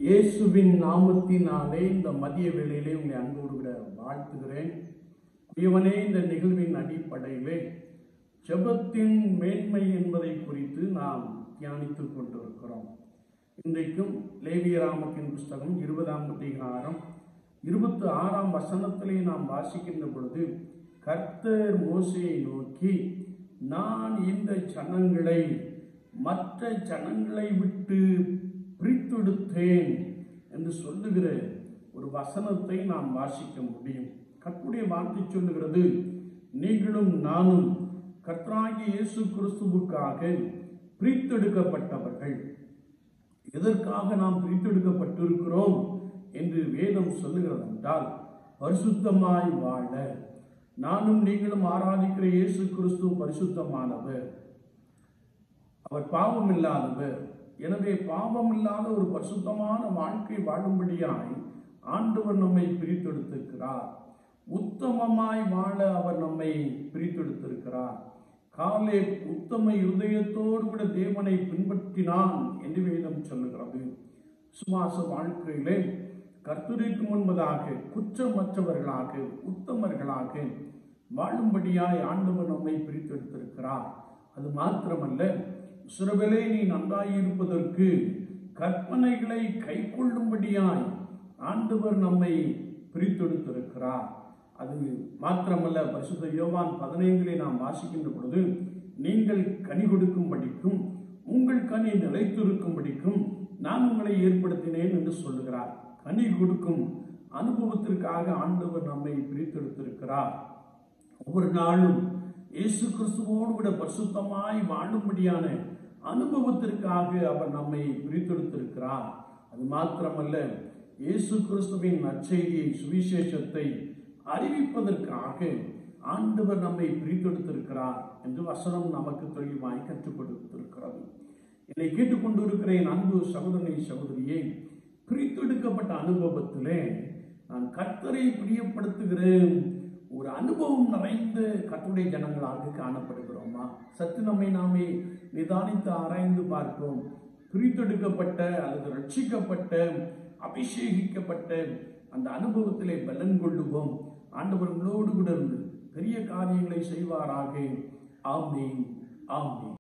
இயேசுவின் நாமத்தினாலே இந்த மதிய வேளையிலே உங்களை அன்போடு விட வாழ்த்துகிறேன் இவனே இந்த நிகழ்வின் அடிப்படையிலே ஜெபத்தின் மேன்மை என்பதை குறித்து நாம் தியானித்துக் கொண்டிருக்கிறோம் இன்றைக்கும் லேவியராமத்தின் புஸ்தகம் இருபதாம் அதிகாரம் இருபத்தி ஆறாம் வசனத்திலே நாம் வாசிக்கின்ற பொழுது கர்த்தர் மோசையை நோக்கி நான் இந்த ஜனங்களை மற்ற ஜனங்களை விட்டு பிரித்தெடுத்தேன் என்று சொல்லுகிற ஒரு வசனத்தை நாம் வாசிக்க முடியும் கர்த்தருடைய வார்த்தை சொல்லுகிறது நீங்களும் நானும் கர்த்தராகிய இயேசு கிறிஸ்துவுக்காக பிரித்தெடுக்கப்பட்டவர்கள் எதற்காக நாம் பிரித்தெடுக்கப்பட்டிருக்கிறோம் என்று வேதம் சொல்லுகிறது என்றால் பரிசுத்தமாய் வாழ நானும் நீங்களும் ஆராதிக்கிற இயேசு கிறிஸ்து பரிசுத்தமானவர் அவர் பாவம் இல்லாதவர் எனவே பாவம் இல்லாத ஒரு பரிசுத்தமான வாழ்க்கை வாழும்படியாய் ஆண்டவர் நம்மை பிரித்தெடுத்திருக்கிறார் உத்தமமாய் வாழ அவர் நம்மை பிரித்தெடுத்திருக்கிறார் காலே உத்தம இருதயத்தோடு கூட தேவனை பின்பற்றினான் என்று வேதம் சொல்லுகிறது சுவாச வாழ்க்கையிலே கர்த்தருக்கு முன்பதாக குற்றமற்றவர்களாக உத்தமர்களாக வாழும்படியாய் ஆண்டவர் நம்மை பிரித்தெடுத்திருக்கிறார் அது மாத்திரமல்ல சிறுவிலே நீ நன்றாயிருப்பதற்கு கற்பனைகளை கை கொள்ளும்படியாய் ஆண்டவர் நம்மை பிரித்தெடுத்திருக்கிறார் அது மாத்திரமல்ல பரிசுத்த யோவான் பதினைந்திலே நாம் வாசிக்கின்ற பொழுது நீங்கள் கனி கொடுக்கும்படிக்கும் உங்கள் கனி நிலைத்திருக்கும்படிக்கும் நான் உங்களை ஏற்படுத்தினேன் என்று சொல்லுகிறார் கனி கொடுக்கும் அனுபவத்திற்காக ஆண்டவர் நம்மை பிரித்தெடுத்திருக்கிறார் ஒவ்வொரு நாளும் இயேசு கிறிஸ்துவோடு கூட பரிசுத்தமாய் வாழும்படியான அனுபவத்திற்காக அவர் நம்மை பிரித்தெடுத்திருக்கிறார் அது மாத்திரமல்ல இயேசு கிறிஸ்துவின் நற்செய்தியை சுவிசேஷத்தை அறிவிப்பதற்காக ஆண்டவர் நம்மை பிரித்தெடுத்திருக்கிறார் என்று வசனம் நமக்கு தெளிவாய் கற்றுக் கொடுத்திருக்கிறது என்னை கேட்டுக்கொண்டிருக்கிற என் அன்பு சகோதரனை சகோதரியை பிரித்தெடுக்கப்பட்ட அனுபவத்திலே நான் கர்த்தரை பிரியப்படுத்துகிறேன் ஒரு அனுபவம் நிறைந்த கத்துடைய ஜனங்களாக காணப்படுகிறோமா சற்று நம்மை நாமே நிதானித்து ஆராய்ந்து பார்ப்போம் பிரித்தெடுக்கப்பட்ட அல்லது ரட்சிக்கப்பட்ட அபிஷேகிக்கப்பட்ட அந்த அனுபவத்திலே பலன் கொள்ளுவோம் ஆண்டவர் உங்களோடு கூட இருந்து பெரிய காரியங்களை செய்வாராக ஆமீன் ஆமீன்